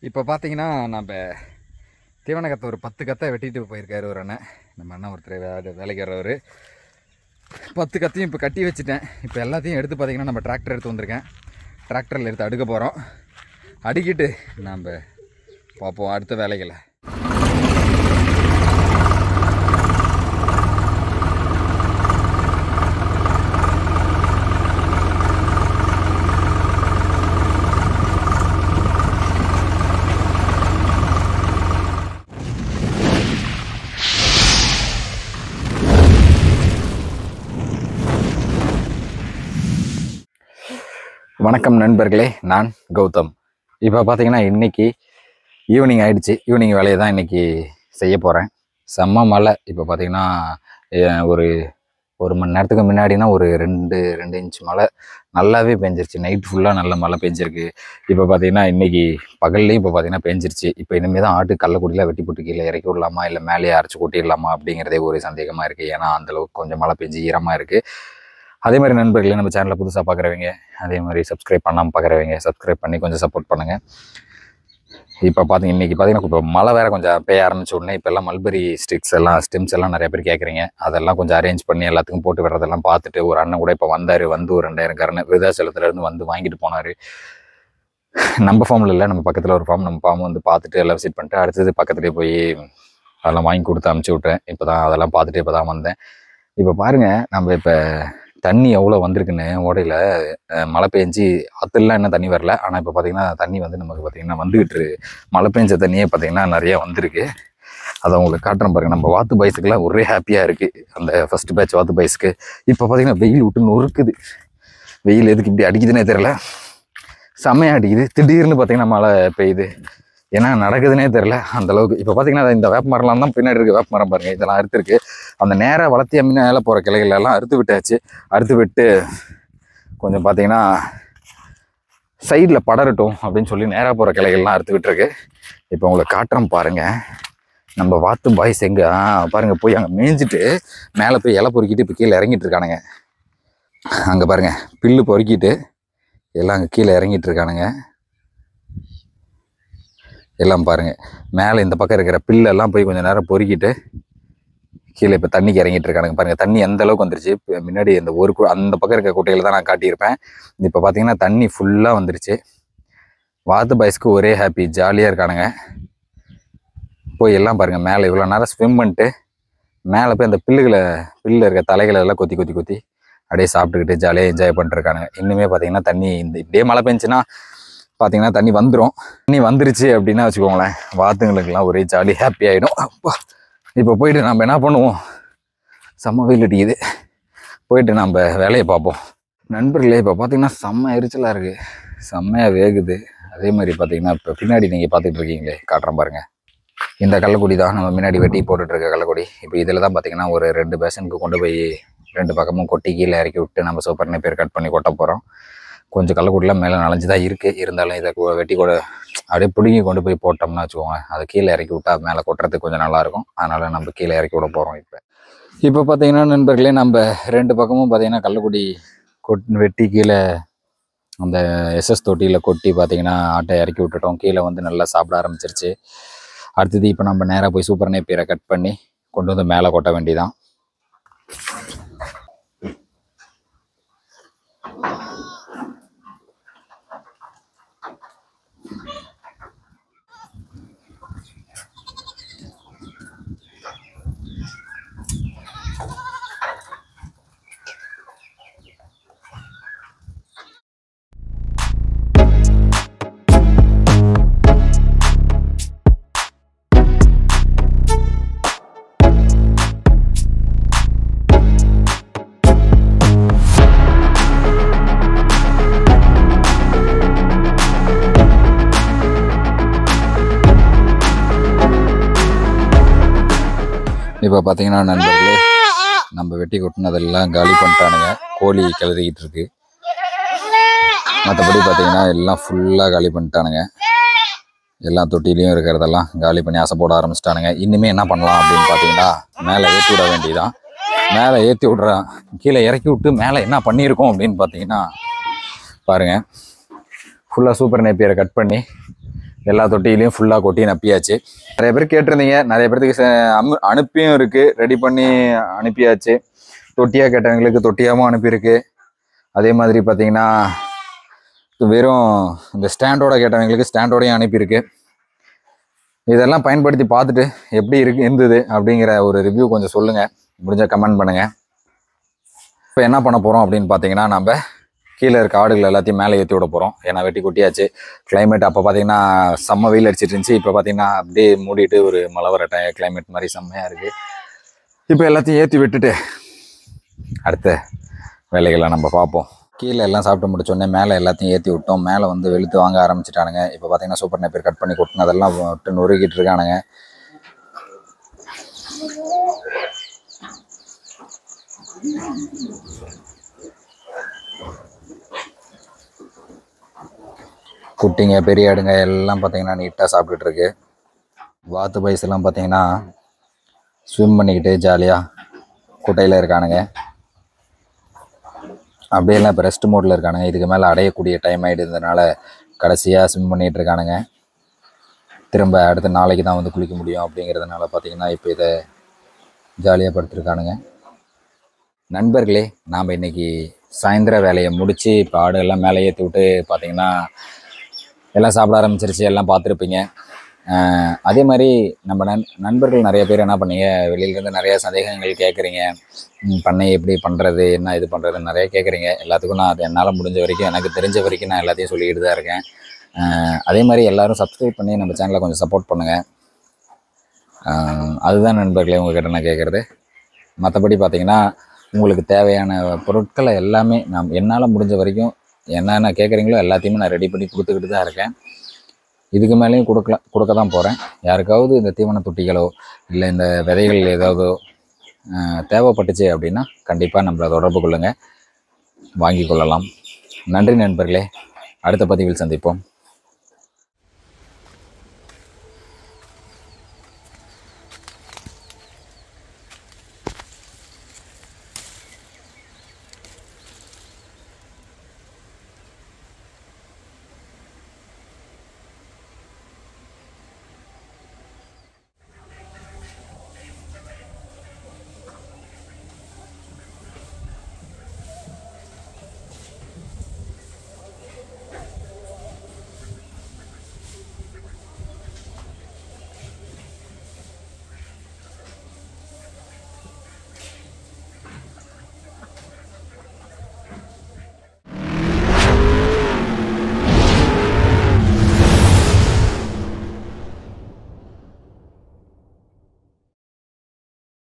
இப்போ பார்த்தீங்கன்னா நம்ம தீவனக்கத்தை ஒரு பத்து கத்தை வெட்டிட்டு போயிருக்காரு ஒரு அண்ணன் நம்ம அண்ணன் ஒருத்தர் வே வேலைக்கு வர்றவர் பத்து கத்தையும் இப்போ கட்டி வச்சுட்டேன் இப்போ எல்லாத்தையும் எடுத்து பார்த்தீங்கன்னா நம்ம டிராக்டர் எடுத்து வந்திருக்கேன் டிராக்டரில் எடுத்து அடுக்க போகிறோம் அடுக்கிட்டு நம்ம பார்ப்போம் அடுத்த வேலைகளை வணக்கம் நண்பர்களே நான் கௌதம் இப்போ பார்த்தீங்கன்னா இன்னைக்கு ஈவினிங் ஆயிடுச்சு ஈவினிங் வேலையை தான் இன்னைக்கு செய்ய போகிறேன் செம்ம மழை இப்போ பார்த்தீங்கன்னா அஹ், ஒரு ஒரு மணி நேரத்துக்கு முன்னாடினா ஒரு ரெண்டு ரெண்டு இன்ச் மழை நல்லாவே பெஞ்சிருச்சு நைட் ஃபுல்லாக நல்ல மழை பெஞ்சிருக்கு இப்போ பார்த்தீங்கன்னா இன்னைக்கு பகல்லையும் இப்போ பார்த்தீங்கன்னா பெஞ்சிருச்சு இப்போ இனிமேல் தான் ஆட்டு கள்ளக்குடியில் வெட்டி போட்டு கீழே இறக்கி விடலாமா இல்லை மேலேயே அரைச்சி கொட்டிடலாமா அப்படிங்கிறதே ஒரு சந்தேகமாக இருக்குது ஏன்னா அந்தளவுக்கு கொஞ்சம் மழை பெஞ்சு ஈரமாக இருக்குது அதே மாதிரி நண்பர்களே நம்ம சேனலை புதுசாக பார்க்குறவங்க அதே மாதிரி சப்ஸ்கிரைப் பண்ணாமல் பார்க்குறவங்க சப்ஸ்கிரைப் பண்ணி கொஞ்சம் சப்போர்ட் பண்ணுங்கள் இப்போ பார்த்தீங்க இன்றைக்கி பார்த்தீங்கன்னா இப்போ மழை வேறு கொஞ்சம் பெய்ய ஆரம்பிச்ச உடனே இப்போ எல்லாம் மல்பெரி ஸ்டிக்ஸ் எல்லாம் ஸ்டெம்ஸ் எல்லாம் நிறைய பேர் கேட்குறீங்க அதெல்லாம் கொஞ்சம் அரேஞ்ச் பண்ணி எல்லாத்துக்கும் போட்டு விடுறதெல்லாம் பார்த்துட்டு ஒரு அண்ணன் கூட இப்போ வந்தார் வந்து ஒரு ரெண்டாயிரம் கரண விருதாச்சலத்துலேருந்து வந்து வாங்கிட்டு போனார் நம்ம ஃபார்மில் இல்லை நம்ம பக்கத்தில் ஒரு ஃபார்ம் நம்ம ஃபார்ம் வந்து பார்த்துட்டு எல்லாம் விசிட் பண்ணிட்டு அடுத்தது பக்கத்துலேயே போய் அதெல்லாம் வாங்கி கொடுத்து அமுச்சு விட்டேன் இப்போ தான் அதெல்லாம் பார்த்துட்டு இப்போ தான் வந்தேன் இப்போ பாருங்கள் நம்ம இப்போ தண்ணி எவ்வளோ வந்திருக்குன்னு ஓடையில் அஹ் மழை பெஞ்சு ஆற்றுலாம் என்ன தண்ணி வரல ஆனால் இப்போ பார்த்தீங்கன்னா தண்ணி வந்து நமக்கு பார்த்தீங்கன்னா வந்துகிட்டு இருக்கு. மழை பெஞ்ச தண்ணியே பார்த்தீங்கன்னா நிறைய வந்திருக்கு அதை உங்களுக்கு காட்டுறேன் பாருங்க நம்ம வாத்து பைஸுக்கெல்லாம் ஒரே ஹாப்பியாக இருக்குது அந்த ஃபர்ஸ்ட் பேட்ச் வாத்து பைஸுக்கு இப்போ பார்த்தீங்கன்னா வெயில் விட்டு நொறுக்குது வெயில் எதுக்கு இப்படி அடிக்குதுன்னே தெரில செம்மையாக அடிக்குது திடீர்னு பார்த்தீங்கன்னா மழை பெய்யுது ஏன்னா நடக்குதுன்னே தெரில அந்த அளவுக்கு இப்போ பார்த்தீங்கன்னா இந்த வேப்ப மரம்லாம் தான் பின்னாடி இருக்கு வேப்ப மரம் பாருங்க இதெல்லாம் அறுத்து இருக்கு அந்த நேராக வளர்த்தி மேலே போகிற கிளைகள் எல்லாம் அறுத்து விட்டாச்சு அறுத்து விட்டு கொஞ்சம் பார்த்தீங்கன்னா சைடில் படரட்டும் அப்படின்னு சொல்லி நேராக போகிற கிளைகள்லாம் அறுத்து விட்டுருக்கு இப்போ உங்களுக்கு காட்டுறோம் பாருங்க நம்ம வாத்து பாய்ஸ் எங்க ஆ, பாருங்க போய் அங்கே மேய்ஞ்சிட்டு மேலே போய் இலை பொறுக்கிட்டு இப்போ கீழே இறங்கிட்டு இருக்கானுங்க அங்கே பாருங்க பில்லு பொறுக்கிட்டு எல்லாம் அங்கே கீழே இறங்கிட்டு இருக்கானுங்க எல்லாம் பாருங்க மேலே இந்த பக்கம் இருக்கிற பில்லெல்லாம் போய் கொஞ்சம் நேரம் பொறுக்கிட்டு கீழே இப்போ தண்ணிக்கு இறங்கிட்டு இருக்கானுங்க பாருங்க தண்ணி எந்த அளவுக்கு வந்துருச்சு இப்ப முன்னாடி இந்த ஒரு கு- அந்த பக்கம் இருக்க குட்டையில தான் நான் காட்டியிருப்பேன் இப்போ பார்த்தீங்கன்னா தண்ணி ஃபுல்லாக வந்துருச்சு வாத்து பாய்ஸ்க்கு ஒரே ஹாப்பி ஜாலியாக இருக்கானுங்க போய் எல்லாம் பாருங்க மேலே இவ்வளோ நேரம் ஸ்விம் பண்ணிட்டு மேலே போய் அந்த பில்லுகளை பில்லில் இருக்க தலைகளை எல்லாம் கொத்தி கொத்தி கொத்தி அப்படியே சாப்பிட்டுக்கிட்டு ஜாலியாக என்ஜாய் பண்ணிட்டு இருக்கானுங்க இன்னுமே பார்த்தீங்கன்னா தண்ணி இந்த இப்படியே மழை பெஞ்சுன்னா பார்த்தீங்கன்னா தண்ணி வந்துடும் தண்ணி வந்துருச்சு அப்படின்னா வச்சுக்கோங்களேன் வாத்துங்களுக்கெல்லாம் ஒரே ஜாலி ஹாப்பி ஆகிடும் அப்பா இப்போ போயிட்டு நம்ம என்ன பண்ணுவோம் செம்ம வெயில் அடிக்குது போயிட்டு நம்ம வேலையை பார்ப்போம் நண்பர்களே இப்போ பார்த்தீங்கன்னா செம்ம எரிச்சலாக இருக்குது செம்மையாக வேகுது அதே மாதிரி பார்த்தீங்கன்னா இப்போ பின்னாடி நீங்கள் பார்த்துட்டு இருக்கீங்களே காட்டுறேன் பாருங்க இந்த கள்ளக்குடி தான் நம்ம முன்னாடி வெட்டி போட்டுட்டு இருக்க கள்ளக்குடி இப்போ இதில் தான் பார்த்தீங்கன்னா ஒரு ரெண்டு பேஷனுக்கு கொண்டு போய் ரெண்டு பக்கமும் கொட்டி கீழே இறக்கி விட்டு நம்ம சூப்பர் பேர் கட் பண்ணி கொட்ட போகிறோம் கொஞ்சம் கள்ளக்குடிலாம் மேலே நனைஞ்சு தான் இருக்குது இருந்தாலும் இதை கொ- வெட்டி கூட அப்படியே பிடுங்கி கொண்டு போய் போட்டோம்னா வச்சுக்கோங்க அதை கீழே இறக்கி விட்டா மேலே கொட்டுறதுக்கு கொஞ்சம் நல்லாயிருக்கும் அதனால் நம்ம கீழே இறக்கி விட போகிறோம் இப்போ இப்போ பார்த்தீங்கன்னா நண்பர்களே நம்ம ரெண்டு பக்கமும் பார்த்தீங்கன்னா கள்ளக்குடி கொட் வெட்டி கீழே அந்த எஸ்எஸ் தொட்டியில் கொட்டி பார்த்தீங்கன்னா ஆட்டை இறக்கி விட்டுட்டோம் கீழே வந்து நல்லா சாப்பிட ஆரம்பிச்சிருச்சு அடுத்தது இப்போ நம்ம நேராக போய் சூப்பர் நேப்பியரை கட் பண்ணி கொண்டு வந்து மேலே கொட்ட வேண்டியதான் இப்போ பார்த்தீங்கன்னா நண்பர்களே நம்ம வெட்டி கொட்டினதெல்லாம் காலி பண்ணிட்டானுங்க கோழி கிளறிக்கிட்டு இருக்கு மற்றபடி பார்த்தீங்கன்னா எல்லாம் ஃபுல்லாக காலி பண்ணிட்டானுங்க எல்லா தொட்டிலையும் இருக்கிறதெல்லாம் காலி பண்ணி ஆசை போட ஆரம்பிச்சிட்டானுங்க இனிமே என்ன பண்ணலாம் அப்படின்னு பார்த்தீங்கன்னா மேலே ஏற்றி விட வேண்டியதான் மேலே ஏற்றி விட்றான் கீழே இறக்கி விட்டு மேலே என்ன பண்ணியிருக்கோம் அப்படின்னு பார்த்தீங்கன்னா பாருங்கள் ஃபுல்லாக சூப்பர் நேப்பியரை கட் பண்ணி எல்லா தொட்டியிலையும் ஃபுல்லாக கொட்டி நப்பியாச்சு நிறைய பேர் கேட்டிருந்தீங்க நிறைய பேர்த்துக்கு ச- அமு- அனுப்பியும் இருக்குது ரெடி பண்ணி அனுப்பியாச்சு தொட்டியாக கேட்டவங்களுக்கு தொட்டியாகவும் அனுப்பியிருக்கு அதே மாதிரி பார்த்தீங்கன்னா வெறும் இந்த ஸ்டாண்டோட கேட்டவங்களுக்கு ஸ்டாண்டோடையும் அனுப்பியிருக்கு இதெல்லாம் பயன்படுத்தி பார்த்துட்டு எப்படி இருக்கு இருந்தது அப்படிங்கிற ஒரு ரிவ்யூ கொஞ்சம் சொல்லுங்கள் முடிஞ்ச கமெண்ட் பண்ணுங்கள் இப்போ என்ன பண்ண போகிறோம் அப்படின்னு பார்த்தீங்கன்னா நம்ம கீழே இருக்க ஆடுகள் எல்லாத்தையும் மேலே ஏற்றி விட போகிறோம் ஏன்னா வெட்டி கொட்டியாச்சு கிளைமேட் அப்போ பார்த்தீங்கன்னா செம்ம வெயில் அடிச்சிட்டு இருந்துச்சு இப்போ பார்த்தீங்கன்னா அப்படியே மூடிட்டு ஒரு மழை வர டை கிளைமேட் மாதிரி செம்மையாக இருக்குது இப்போ எல்லாத்தையும் ஏற்றி விட்டுட்டு அடுத்த வேலைகளை நம்ம பார்ப்போம் கீழே எல்லாம் சாப்பிட்டு முடிச்சோடனே மேலே எல்லாத்தையும் ஏற்றி விட்டோம் மேலே வந்து வெளுத்து வாங்க ஆரம்பிச்சிட்டானுங்க இப்போ பார்த்தீங்கன்னா சூப்பர் நைப்பர் கட் பண்ணி கொட்டினதெல்லாம் விட்டு நொறுக்கிட்டு இருக்கானுங்க குட்டிங்க பெரிய ஆடுங்க எல்லாம் பார்த்தீங்கன்னா நீட்டாக சாப்பிட்டுட்டு இருக்கு வாத்து பைஸ் எல்லாம் பார்த்தீங்கன்னா ஸ்விம் பண்ணிக்கிட்டு ஜாலியாக குட்டையில் இருக்கானுங்க அப்படியெல்லாம் இப்போ ரெஸ்ட் மோடில் இருக்கானுங்க இதுக்கு மேலே அடையக்கூடிய டைம் ஆகிடுறதுனால கடைசியாக ஸ்விம் பண்ணிகிட்டு இருக்கானுங்க திரும்ப அடுத்த நாளைக்கு தான் வந்து குளிக்க முடியும் அப்படிங்கிறதுனால பார்த்தீங்கன்னா இப்போ இதை ஜாலியாக படுத்துருக்கானுங்க நண்பர்களே நாம் இன்னைக்கு சாயந்தர வேலையை முடித்து இப்போ ஆடு எல்லாம் மேலே ஏற்றி விட்டு பார்த்தீங்கன்னா எல்லாம் சாப்பிட ஆரம்பிச்சிருச்சு எல்லாம் பார்த்துருப்பீங்க ஆஹ் அதே மாதிரி நம்ம நண் நண்பர்கள் நிறைய பேர் என்ன பண்ணீங்க வெளியிலேருந்து நிறைய சந்தேகங்கள் கேட்குறீங்க பண்ணை எப்படி பண்ணுறது என்ன இது பண்ணுறதுன்னு நிறைய கேட்குறீங்க எல்லாத்துக்கும் நான் அது என்னால் முடிஞ்ச வரைக்கும் எனக்கு தெரிஞ்ச வரைக்கும் நான் எல்லாத்தையும் சொல்லிக்கிட்டு தான் இருக்கேன் ஆஹ் அதே மாதிரி எல்லாரும் சப்ஸ்கிரைப் பண்ணி நம்ம சேனலை கொஞ்சம் சப்போர்ட் பண்ணுங்கள் அதுதான் நண்பர்களே உங்ககிட்ட நான் கேட்குறது மற்றபடி பார்த்தீங்கன்னா உங்களுக்கு தேவையான பொருட்களை எல்லாமே நான் என்னால் முடிஞ்ச வரைக்கும் என்னென்ன கேட்குறீங்களோ எல்லாத்தையுமே நான் ரெடி பண்ணி கொடுத்துக்கிட்டு தான் இருக்கேன் இதுக்கு மேலேயும் கொடுக்கலாம் கொடுக்க தான் போகிறேன் யாருக்காவது இந்த தீவன தொட்டிகளோ இல்லை இந்த விதைகள் ஏதாவது ஆஹ், தேவைப்பட்டுச்சு அப்படின்னா கண்டிப்பாக நம்மளை தொடர்பு கொள்ளுங்கள் வாங்கி கொள்ளலாம் நன்றி நண்பர்களே அடுத்த பதிவில் சந்திப்போம்